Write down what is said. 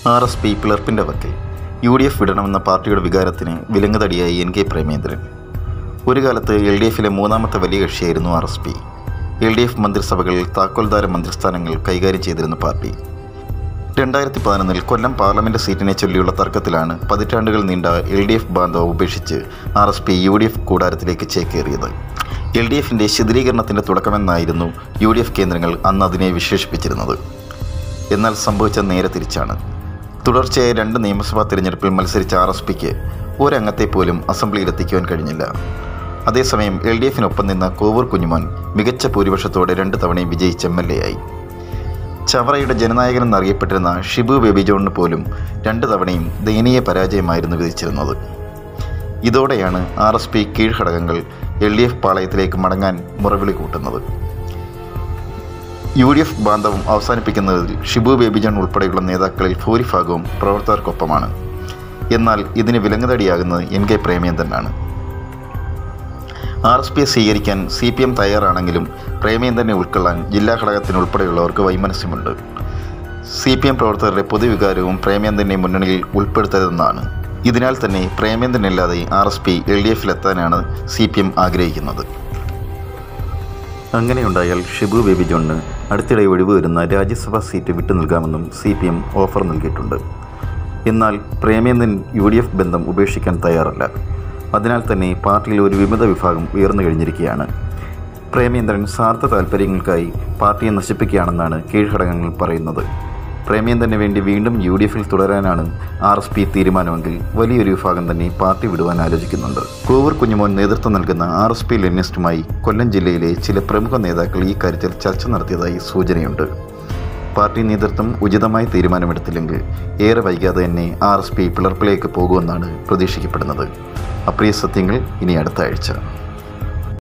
R S P പിളർപ്പിൻ്റെ വക്കിൽ U D F വിടണമെന്ന പാർട്ടിയുടെ വികാരത്തിന് വിലങ്ങുതടിയായി എൻ കെ പ്രേമേന്ദ്രൻ ഒരു കാലത്ത് എൽ ഡി എഫിലെ മൂന്നാമത്തെ വലിയ കക്ഷിയായിരുന്നു R S P L D F മന്ത്രിസഭകളിൽ താക്കോൽദാര മന്ത്രിസ്ഥാനങ്ങൾ കൈകാര്യം ചെയ്തിരുന്ന പാർട്ടി രണ്ടായിരത്തി പതിനൊന്നിൽ കൊല്ലം പാർലമെൻറ്റ് സീറ്റിനെ ചൊല്ലിയുള്ള തർക്കത്തിലാണ് പതിറ്റാണ്ടുകൾ നീണ്ട എൽ ഡി എഫ് ബാന്ധവം ഉപേക്ഷിച്ച് R S P U D F കൂടാരത്തിലേക്ക് ചേക്കേറിയത് എൽ ഡി എഫിൻ്റെ ശിഥിലീകരണത്തിൻ്റെ തുടക്കമെന്നായിരുന്നു യു ഡി എഫ് കേന്ദ്രങ്ങൾ അന്ന് അതിനെ വിശേഷിപ്പിച്ചിരുന്നത് എന്നാൽ സംഭവിച്ച നേരെ തിരിച്ചാണ് തുടർച്ചയായ രണ്ട് നിയമസഭാ തിരഞ്ഞെടുപ്പിൽ മത്സരിച്ച ആർ എസ് പിക്ക് ഒരംഗത്തെ പോലും അസംബ്ലിയിലെത്തിക്കുവാൻ കഴിഞ്ഞില്ല അതേസമയം എൽ ഡി എഫിനൊപ്പം നിന്ന കോവൂർ കുഞ്ഞുമോൻ മികച്ച ഭൂരിപക്ഷത്തോടെ രണ്ട് തവണയും വിജയിച്ച എം എൽ എ ആയി ചവറയുടെ ജനനായകൻ എന്നറിയപ്പെട്ടിരുന്ന ഷിബു ബേബി ജോണിന് പോലും രണ്ട് തവണയും ദയനീയ പരാജയമായിരുന്നു വിധിച്ചിരുന്നത് ഇതോടെയാണ് ആർ എസ് പി കീഴ്ഘടകങ്ങൾ എൽ ഡി എഫ് പാളയത്തിലേക്ക് മടങ്ങാൻ മുറവിളി കൂട്ടുന്നത് യു ഡി എഫ് ബാന്ധവം അവസാനിപ്പിക്കുന്നതിൽ ഷിബു ബേബി ജോൺ ഉൾപ്പെടെയുള്ള നേതാക്കളിൽ ഭൂരിഭാഗവും പ്രവർത്തകർക്കൊപ്പമാണ് എന്നാൽ ഇതിന് വിലങ്ങുതടിയാകുന്നത് എൻ കെ പ്രേമേന്ദ്രനാണ് ആർ എസ് പിയെ സ്വീകരിക്കാൻ സി പി എം തയ്യാറാണെങ്കിലും പ്രേമേന്ദ്രനെ ഉൾക്കൊള്ളാൻ ജില്ലാ ഘടകത്തിനുൾപ്പെടെയുള്ളവർക്ക് വൈമനസ്യമുണ്ട് സി പി എം പ്രവർത്തകരുടെ പൊതുവികാരവും പ്രേമേന്ദ്രനെ മുന്നണിയിൽ ഉൾപ്പെടുത്തരുതെന്നാണ് ഇതിനാൽ തന്നെ പ്രേമേന്ദ്രനില്ലാതെ R S P L D എഫിലെത്താനാണ് സി പി എം ആഗ്രഹിക്കുന്നത് അങ്ങനെയുണ്ടായാൽ ഷിബു ബേബി ജോണിന് അടുത്തിടെ ഒഴിവ് വരുന്ന രാജ്യസഭാ സീറ്റ് വിട്ടു നൽകാമെന്നും സി പി എം ഓഫർ നൽകിയിട്ടുണ്ട് എന്നാൽ പ്രേമേന്ദ്രൻ യു ഡി എഫ് ബന്ധം ഉപേക്ഷിക്കാൻ തയ്യാറല്ല അതിനാൽ തന്നെ പാർട്ടിയിൽ ഒരു വിമത വിഭാഗം ഉയർന്നു കഴിഞ്ഞിരിക്കുകയാണ് പ്രേമേന്ദ്രൻ സ്വാർത്ഥ താൽപ്പര്യങ്ങൾക്കായി പാർട്ടിയെ നശിപ്പിക്കുകയാണെന്നാണ് കീഴ്ഘടകങ്ങൾ പറയുന്നത് പ്രേമേന്ദ്രന് വേണ്ടി വീണ്ടും യു ഡി എഫിൽ തുടരാനാണ് ആർ എസ് പി തീരുമാനമെങ്കിൽ വലിയൊരു വിഭാഗം തന്നെ പാർട്ടി വിടുവാൻ ആലോചിക്കുന്നുണ്ട് കോവൂർ കുഞ്ഞുമോൻ നേതൃത്വം നൽകുന്ന ആർ എസ് പി ലെനിസ്റ്റുമായി കൊല്ലം ജില്ലയിലെ ചില പ്രമുഖ നേതാക്കൾ ഈ കാര്യത്തിൽ ചർച്ച നടത്തിയതായി സൂചനയുണ്ട് പാർട്ടി നേതൃത്വം ഉചിതമായി തീരുമാനമെടുത്തില്ലെങ്കിൽ ഏറെ വൈകാതെ തന്നെ ആർ എസ് പി പിളർപ്പിലേക്ക് പോകുമെന്നാണ് പ്രതീക്ഷിക്കപ്പെടുന്നത് അപ്രിയ സത്യങ്ങൾ ഇനി അടുത്ത ആഴ്ച